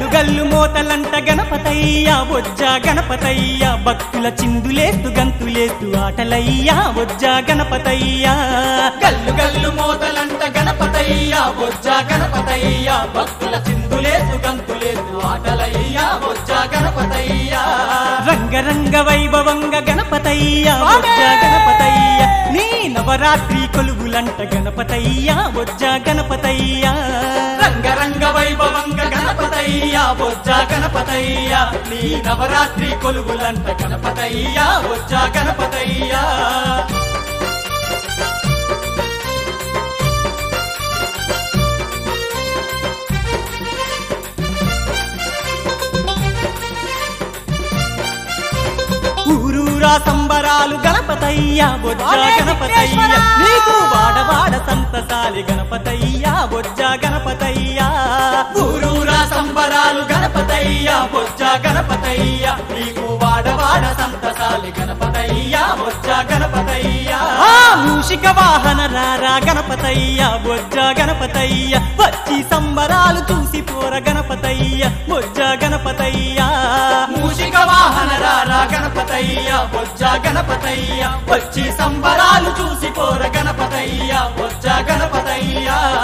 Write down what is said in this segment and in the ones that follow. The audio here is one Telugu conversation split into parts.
గల్లు మోతలంట గణపతయ్య బొజ్జా గణపతయ్య భక్తుల చిందులేస్తు గంతులేస్తు ఆటలయ్యా బొజ్జా గణపతయ్య గల్లు గల్లు మోతలంట గణపతయ్య బొజ్జ గణపతయ్య భక్తుల చిందులేసు గంతులేసు ఆటలయ్య బొజ్జ గణపతయ్య రంగరంగ వైభవంగ గణపతయ్య బొజ్జా గణపతయ్య నీ నవరాత్రి కొలువులంట గణపతయ్య బొజ్జా గణపతయ్య రంగరంగ వైభవంగ గణపతయ్య బొజ్జ గణపతయ్య నీ నవరాత్రి కొలుగులంట గణపతయ్య బొజ్జ గణపతయ్య ఊరూరా సంబరాలు గణపతయ్య బొజ్జా గణపతయ్య నీకు వాడవాడ సంతసాలి గణపతయ్య బొజ్జా గణపతయ్య ఊరూరా సంబరాలు గణపతయ్య బొజ్జ గణపతయ్య నీకు వాడవాడ సంతసాలి గణపతయ్య బొజ్జ గణపతయ్య ఆ మూషిక వాహన రారా గణపతయ్య బొజ్జా గణపతయ్య వచ్చి సంబరాలు చూసి పోర గణపతయ్య బొజ్జా గణపతయ్య మూషిక వాహన రారా గణపతయ్య బొజ్జ గణపతయ్య వచ్చి సంబరాలు చూసి పోర గణపతయ్య బొజ్జ గణపతయ్య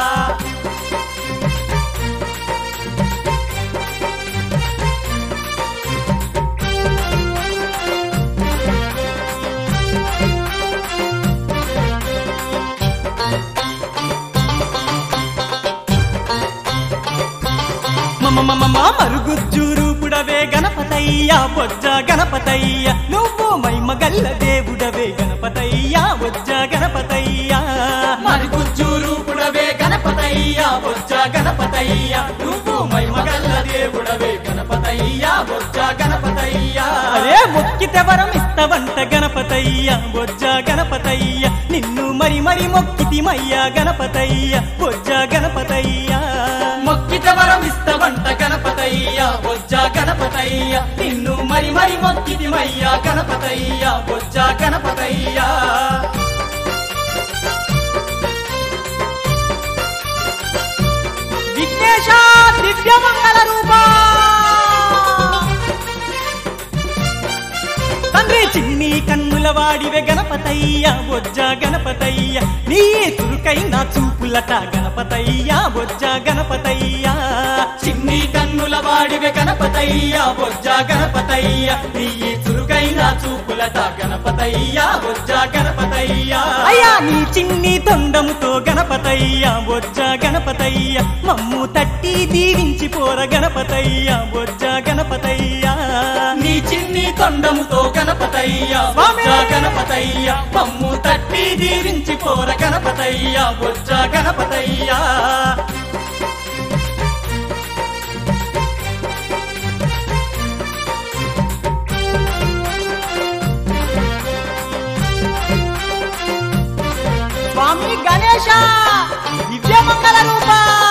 మమ మమ మా మరుగుజ్జూరు పుడవే గణపతయ్య బొజ్జ గణపతయ్య నువ్వు మైమ గల్ల దేవుడవే గణపతయ్య బొజ్జ గణపతయ్య మరి గుజ్జూరు పుడవే గణపతయ్య బొజ్జ గణపతయ్య నువ్వు మైమగల్ల దేవుడవే గణపతయ్య బొజ్జ గణపతయ్య అరే మొక్కితే వరం ఇస్తవంట గణపతయ్య బొజ్జ గణపతయ్య నిన్ను మరి మరి మొక్కితిమయ్యా గణపతయ్య బొజ్జ గణపతయ్య మొక్కిత వరం ఇస్తవంట గణపతయ్య బొజ్జ గణపతయ్య నిన్ను మరి మరి మొక్కితిమయ్యా గణపతయ్య బొజ్జ గణపతయ్య విఘ్నేశ దివ్య మంగళ రూపా తండ్రి చిన్ని కన్నుల వాడివే గణపతయ్య బొజ్జ గణపతయ్య నీ చురుకైన చూపులట గణపతయ్య బొజ్జ గణపతయ్య చిన్ని కన్నుల వాడివే గణపతయ్య బొజ్జ గణపతయ్య నీ చురుకైన చూపులట గణపతయ్య బొజ్జ గణపతయ్య అయ్యా నీ చిన్ని తొండముతో గణపతయ్య బొజ్జ గణపతయ్య మమ్ము తట్టి దీవించి పోర గణపతయ్య బొజ్జ గణపతయ్య నీ చిన్ని తొండముతో గణపతయ్య బొజ్జ గణపతయ్య పమ్ము తట్టి దీవించి పోర గణపతయ్య బొజ్జ గణపతయ్య స్వామి గణేశ దివ్య మంగళ రూప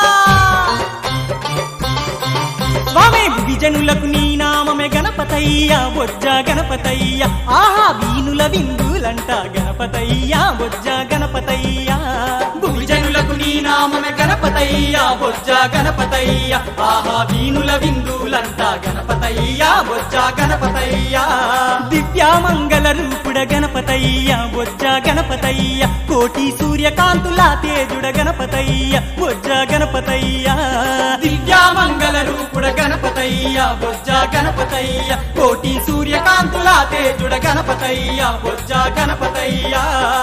స్వామి విజనులకు నీ నామమే గణపతయ్య బొజ్జ గణపతయ్య ఆహా వీనుల విందులంట గణపతయ్య బొజ్జ గణపతయ్య భుజనులకు నీ నామమే గణపతయ్య బొజ్జ గణపతయ్య ఆహా వీనుల విందులంట గణపతయ్య బొజ్జ గణపతయ్య దివ్య మంగళ రూపుడ గణపతయ్య బొజ్జ గణపతయ్య కోటి సూర్యకాంతుల తేజుడ గణపతయ్య బొజ్జ గణపతయ్య దివ్యామంగళ రూపుడ గణపతయ్య బొజ్జ గణపతయ్య కోటి సూర్యకాంతుల తేజుడ గణపతయ్య బొజ్జ గణపతయ్య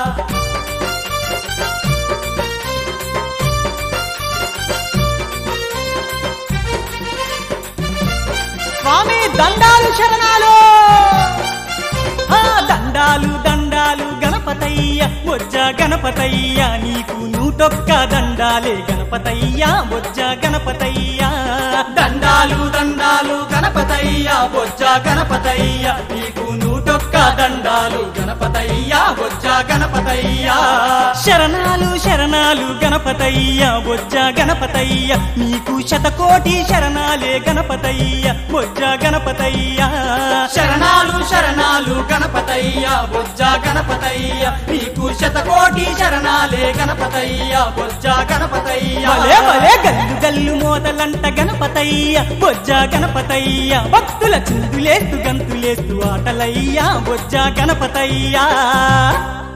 స్వామి దండాలు శరణాలు ఆ దండాలు దండాలు గణపతయ్య బొజ్జ గణపతయ్య నీకు నూటొక్క దండాలే గణపతయ్య బొజ్జ గణపతయ్య దండాలు దండాలు గణపతయ్య బొజ్జ గణపతయ్య నీకు నూటొక్క దండాలు గణపతయ్య బొజ్జ గణపతయ్య శరణాలు శరణాలు గణపతయ్య బొజ్జ గణపతయ్య నీకు శతకోటి శరణాలే గణపతయ్య బొజ్జ గణపతయ్య శరణాలు శరణాలు గణపతయ్య బొజ్జ గణపతయ్య గణపతయ్య నీకు శతకోటి శరణాలే గణపతయ్య బొజ్జ గణపతయ్య భలే భలే గల్లు గల్లు మోతలంట గణపతయ్య బొజ్జ గణపతయ్య భక్తుల చిందులేస్తూ గంతులేస్తూ ఆటలయ్యా బొజ్జ గణపతయ్యా